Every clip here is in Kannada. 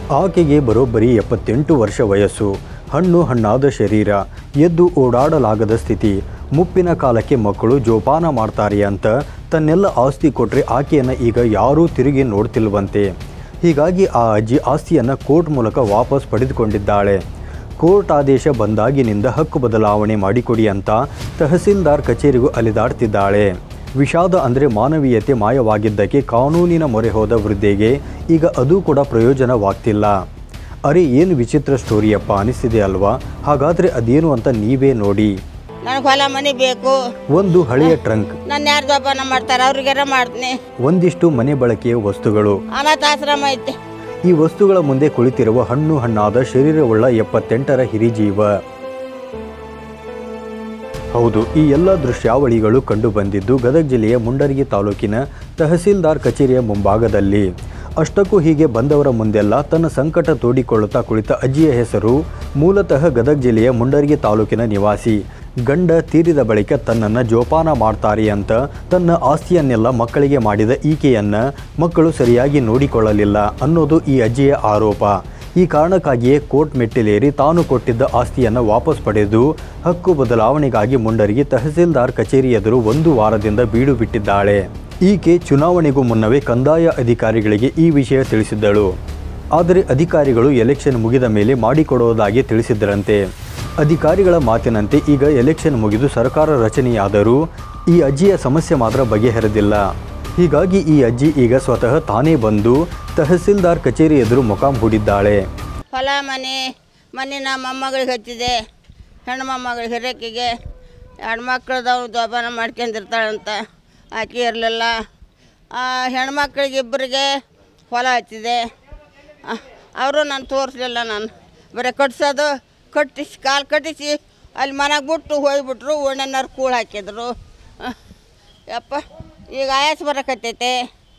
ಆಕೆಗೆ ಬರೋಬ್ಬರಿ ಎಪ್ಪತ್ತೆಂಟು ವರ್ಷ ವಯಸ್ಸು ಹಣ್ಣು ಹಣ್ಣಾದ ಶರೀರ ಎದ್ದು ಓಡಾಡಲಾಗದ ಸ್ಥಿತಿ ಮುಪ್ಪಿನ ಕಾಲಕ್ಕೆ ಮಕ್ಕಳು ಜೋಪಾನ ಮಾಡ್ತಾರೆ ಅಂತ ತನ್ನೆಲ್ಲ ಆಸ್ತಿ ಕೊಟ್ಟರೆ ಆಕೆಯನ್ನು ಈಗ ಯಾರೂ ತಿರುಗಿ ನೋಡ್ತಿಲ್ವಂತೆ ಹೀಗಾಗಿ ಆ ಅಜ್ಜಿ ಆಸ್ತಿಯನ್ನು ಕೋರ್ಟ್ ಮೂಲಕ ವಾಪಸ್ ಪಡೆದುಕೊಂಡಿದ್ದಾಳೆ ಕೋರ್ಟ್ ಆದೇಶ ಬಂದಾಗಿನಿಂದ ಹಕ್ಕು ಬದಲಾವಣೆ ಮಾಡಿಕೊಡಿ ಅಂತ ತಹಸೀಲ್ದಾರ್ ಕಚೇರಿಗೂ ಅಲಿದಾಡ್ತಿದ್ದಾಳೆ ವಿಷಾದ ಅಂದರೆ ಮಾನವೀಯತೆ ಮಾಯವಾಗಿದ್ದಕ್ಕೆ ಕಾನೂನಿನ ಮೊರೆ ಹೋದ ವೃದ್ಧೆಗೆ ಈಗ ಅದು ಕೂಡ ಪ್ರಯೋಜನವಾಗ್ತಿಲ್ಲ ಅರೆ ಏನು ವಿಚಿತ್ರ ಸ್ಟೋರಿಯಪ್ಪ ಅನಿಸ್ತಿದೆ ಅಲ್ವಾ ಹಾಗಾದರೆ ಅದೇನು ಅಂತ ನೀವೇ ನೋಡಿ ನನಗೆ ಹೊಲ ಮನೆ ಬೇಕು ಒಂದು ಹಳೆಯ ಟ್ರಂಕ್ ನನ್ನ ಯಾರು ಜೋಪಾನ ಮಾಡ್ತಾರೆ ಅವ್ರಿಗೆಲ್ಲ ಮಾಡ್ತೀನಿ ಒಂದಿಷ್ಟು ಮನೆ ಬಳಕೆಯ ವಸ್ತುಗಳು ಅನಾಥಾಶ್ರಮ ಐತೆ ಈ ವಸ್ತುಗಳ ಮುಂದೆ ಕುಳಿತಿರುವ ಹಣ್ಣು ಹಣ್ಣಾದ ಶರೀರವುಳ್ಳ ಎಪ್ಪತ್ತೆಂಟರ ಹಿರಿಜೀವ ಹೌದು ಈ ಎಲ್ಲ ದೃಶ್ಯಾವಳಿಗಳು ಕಂಡು ಬಂದಿದ್ದು ಗದಗ ಜಿಲ್ಲೆಯ ಮುಂಡರಗಿ ತಾಲೂಕಿನ ತಹಸೀಲ್ದಾರ್ ಕಚೇರಿಯ ಮುಂಭಾಗದಲ್ಲಿ ಅಷ್ಟಕ್ಕೂ ಹೀಗೆ ಬಂದವರ ಮುಂದೆಲ್ಲ ತನ್ನ ಸಂಕಟ ತೋಡಿಕೊಳ್ಳುತ್ತಾ ಕುಳಿತ ಅಜ್ಜಿಯ ಹೆಸರು ಮೂಲತಃ ಗದಗ ಜಿಲ್ಲೆಯ ಮುಂಡರಗಿ ತಾಲೂಕಿನ ನಿವಾಸಿ ಗಂಡ ತೀರಿದ ಬಳಿಕ ತನ್ನನ್ನು ಜೋಪಾನ ಮಾಡ್ತಾರೆ ಅಂತ ತನ್ನ ಆಸ್ತಿಯನ್ನೆಲ್ಲ ಮಕ್ಕಳಿಗೆ ಮಾಡಿದ ಈಕೆಯನ್ನ ಮಕ್ಕಳು ಸರಿಯಾಗಿ ನೋಡಿಕೊಳ್ಳಲಿಲ್ಲ ಅನ್ನೋದು ಈ ಅಜ್ಜಿಯ ಆರೋಪ ಈ ಕಾರಣಕ್ಕಾಗಿಯೇ ಕೋರ್ಟ್ ಮೆಟ್ಟಿಲೇರಿ ತಾನು ಕೊಟ್ಟಿದ್ದ ಆಸ್ತಿಯನ್ನು ವಾಪಸ್ ಪಡೆದು ಹಕ್ಕು ಬದಲಾವಣೆಗಾಗಿ ಮುಂಡರಗಿ ತಹಸೀಲ್ದಾರ್ ಕಚೇರಿ ಎದುರು ಒಂದು ವಾರದಿಂದ ಬೀಡು ಬಿಟ್ಟಿದ್ದಾಳೆ ಈಕೆ ಚುನಾವಣೆಗೂ ಮುನ್ನವೇ ಕಂದಾಯ ಅಧಿಕಾರಿಗಳಿಗೆ ಈ ವಿಷಯ ತಿಳಿಸಿದ್ದಳು ಆದರೆ ಅಧಿಕಾರಿಗಳು ಎಲೆಕ್ಷನ್ ಮುಗಿದ ಮೇಲೆ ಮಾಡಿಕೊಡುವುದಾಗಿ ತಿಳಿಸಿದ್ದರಂತೆ ಅಧಿಕಾರಿಗಳ ಮಾತಿನಂತೆ ಈಗ ಎಲೆಕ್ಷನ್ ಮುಗಿದು ಸರ್ಕಾರ ರಚನೆಯಾದರೂ ಈ ಅಜ್ಜಿಯ ಸಮಸ್ಯೆ ಮಾತ್ರ ಬಗೆಹರಿದಿಲ್ಲ ಹೀಗಾಗಿ ಈ ಅಜ್ಜಿ ಈಗ ಸ್ವತಃ ತಾನೇ ಬಂದು ತಹಸೀಲ್ದಾರ್ ಕಚೇರಿ ಎದುರು ಮೊಕಾಂ ಹೂಡಿದ್ದಾಳೆ ಹೊಲ ಮನೆ ಮನೆ ನಮ್ಮ ಮೊಮ್ಮಗಳಿಗೆ ಹಚ್ಚಿದೆ ಹೆಣ್ಣು ಮೊಮ್ಮಗಳಿಗೆ ಹಿರೇಕಿಗೆ ಎರಡು ಮಕ್ಕಳದವ್ ಜೋಪಾನ ಮಾಡ್ಕೊಂಡಿರ್ತಾಳಂತ ಆಕೆ ಇರಲಿಲ್ಲ ಹೆಣ್ಮಕ್ಳಿಗೆ ಇಬ್ಬರಿಗೆ ಹೊಲ ಹಚ್ಚಿದೆ ಅವರು ನಾನು ತೋರಿಸ್ಲಿಲ್ಲ ನಾನು ಬರೀ ಕಟ್ಸೋದು ಕಟ್ಟಿಸಿ ಕಾಲು ಕಟ್ಟಿಸಿ ಅಲ್ಲಿ ಮನೆಗೆ ಬಿಟ್ಟು ಹೋಗ್ಬಿಟ್ರು ಒಣ್ಣೆನಾರು ಕೂಳು ಹಾಕಿದ್ರು ಆ, ಯಪ್ಪ ಈಗ ಆಯಾಸ ಬರಕತ್ತೈತೆ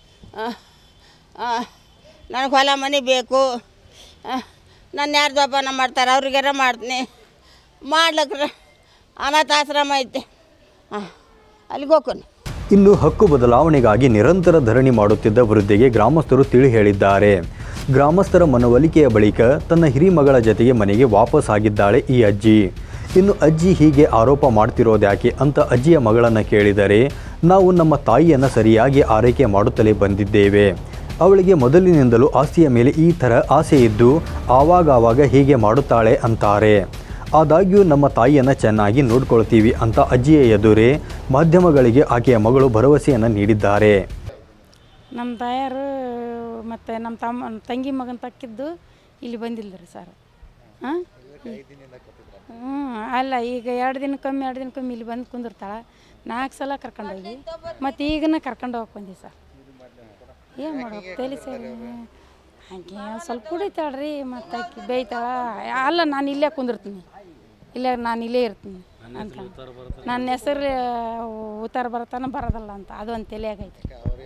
ನನಗೆ ಹೊಲ ಮನೆ ಬೇಕು ನನ್ನ ಯಾರು ಜೋಪಾನ ಮಾಡ್ತಾರೆ ಅವ್ರಿಗೆಲ್ಲ ಮಾಡ್ತೀನಿ ಮಾಡ್ಲಕ್ರ ಅನಾಥಾಶ್ರಮ ಐತೆ ಹಾಂ ಅಲ್ಲಿಗೆ ಹೋಗ್ತೀನಿ ಇನ್ನು ಹಕ್ಕು ಬದಲಾವಣೆಗಾಗಿ ನಿರಂತರ ಧರಣಿ ಮಾಡುತ್ತಿದ್ದ ವೃದ್ಧೆಗೆ ಗ್ರಾಮಸ್ಥರು ತಿಳಿ ಹೇಳಿದ್ದಾರೆ ಗ್ರಾಮಸ್ಥರ ಮನವೊಲಿಕೆಯ ಬಳಿಕ ತನ್ನ ಹಿರಿಮಗಳ ಜತೆಗೆ ಮನೆಗೆ ವಾಪಸ್ ಆಗಿದ್ದಾಳೆ ಈ ಅಜ್ಜಿ ಇನ್ನು ಅಜ್ಜಿ ಹೀಗೆ ಆರೋಪ ಮಾಡ್ತಿರೋದ್ಯಾಕೆ ಅಂತ ಅಜ್ಜಿಯ ಮಗಳನ್ನು ಕೇಳಿದರೆ ನಾವು ನಮ್ಮ ತಾಯಿಯನ್ನು ಸರಿಯಾಗಿ ಆರೈಕೆ ಮಾಡುತ್ತಲೇ ಬಂದಿದ್ದೇವೆ ಅವಳಿಗೆ ಮೊದಲಿನಿಂದಲೂ ಆಸ್ತಿಯ ಮೇಲೆ ಈ ಥರ ಆಸೆ ಇದ್ದು ಆವಾಗವಾಗ ಹೀಗೆ ಮಾಡುತ್ತಾಳೆ ಅಂತಾರೆ ಆದಾಗ್ಯೂ ನಮ್ಮ ತಾಯಿಯನ್ನು ಚೆನ್ನಾಗಿ ನೋಡ್ಕೊಳ್ತೀವಿ ಅಂತ ಅಜ್ಜಿಯ ಎದುರೇ ಮಾಧ್ಯಮಗಳಿಗೆ ಆಕೆಯ ಮಗಳು ಭರವಸೆಯನ್ನು ನೀಡಿದ್ದಾರೆ ನಮ್ಮ ತಾಯಾರು ಮತ್ತು ನಮ್ಮ ತಮ್ಮ ತಂಗಿ ಮಗನ ತಕ್ಕಿದ್ದು ಇಲ್ಲಿ ಬಂದಿಲ್ಲ ರೀ ಸರ್ ಹಾಂ ಹ್ಞೂ ಅಲ್ಲ ಈಗ ಎರಡು ದಿನಕ್ಕೊಮ್ಮೆ ಎರಡು ದಿನಕ್ಕೊಮ್ಮೆ ಇಲ್ಲಿ ಬಂದು ಕುಂದಿರ್ತಾಳೆ ನಾಲ್ಕು ಸಲ ಕರ್ಕೊಂಡೋಗಿ ಮತ್ತು ಈಗನ ಕರ್ಕೊಂಡು ಹೋಗಿ ಬಂದಿ ಸರ್ ಏನು ಮಾಡ್ಬೇಕು ತಲೆ ಸರಿ ಹಾಗೆ ಒಂದ್ ಸ್ವಲ್ಪ ಕುಡಿತಾಳ್ರಿ ಮತ್ತು ಆಕಿ ಬೇಯ್ತಾಳ ಅಲ್ಲ ನಾನು ಇಲ್ಲೇ ಕುಂದಿರ್ತೀನಿ ಇಲ್ಲೇ ನಾನು ಇಲ್ಲೇ ಇರ್ತೀನಿ ಅಂತ ನನ್ನ ಹೆಸರು ಉತ್ತರ ಬರತಾನ ಬರೋದಲ್ಲ ಅಂತ ಅದು ಒಂದು ತಲೆಯಾಗೈತೆ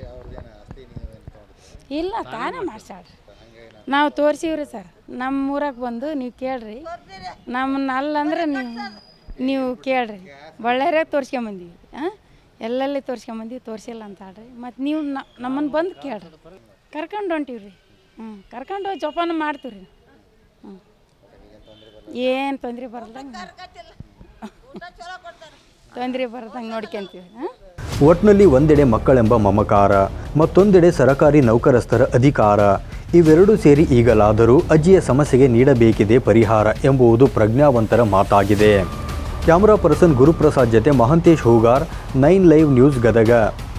ಇಲ್ಲ ತಾನೇ ಮಾಡ್ಸಾಳ್ರಿ ನಾವು ತೋರಿಸಿವ್ರಿ ಸರ್ ನಮ್ಮ ಊರಾಗ ಬಂದು ನೀವು ಕೇಳ್ರಿ ನಮ್ಮನ್ನ ಅಲ್ಲ ಅಂದ್ರೆ ನೀವು ನೀವು ಕೇಳ್ರಿ ಬಳ್ಳಾರ್ಯಾಗ ತೋರಿಸ್ಕೊಂಬಂದೀವಿ ಹಾಂ ಎಲ್ಲೆಲ್ಲಿ ತೋರಿಸ್ಕೊಂಬಂದೀವಿ ತೋರಿಸಿಲ್ಲ ಅಂತ ಹೇಳ್ರಿ ಮತ್ತು ನೀವು ನಮ್ಮನ್ನು ಬಂದು ಕೇಳ್ರಿ ಕರ್ಕೊಂಡು ಹೊಂಟೀವ್ರಿ ಹ್ಞೂ ಕರ್ಕೊಂಡು ಹೋಗಿ ಜೋಪಾನ ಮಾಡ್ತೀವಿ ರೀ ಹ್ಞೂ ಏನು ತೊಂದರೆ ಬರಲ್ದಂಗೆ ತೊಂದರೆ ಬರದಂಗೆ ನೋಡ್ಕೊಂತೀವಿ ಹಾಂ ಒಟ್ನಲ್ಲಿ ಒಂದೆಡೆ ಮಕ್ಕಳೆಂಬ ಮಮಕಾರ ಮತ್ತೊಂದೆಡೆ ಸರಕಾರಿ ನೌಕರಸ್ಥರ ಅಧಿಕಾರ ಇವೆರಡೂ ಸೇರಿ ಈಗಲಾದರೂ ಅಜ್ಜಿಯ ಸಮಸ್ಯೆಗೆ ನೀಡಬೇಕಿದೆ ಪರಿಹಾರ ಎಂಬುವುದು ಪ್ರಜ್ಞಾವಂತರ ಮಾತಾಗಿದೆ ಕ್ಯಾಮರಾ ಪರ್ಸನ್ ಗುರುಪ್ರಸಾದ್ ಜತೆ Mahantesh Hugar nine live news Gadag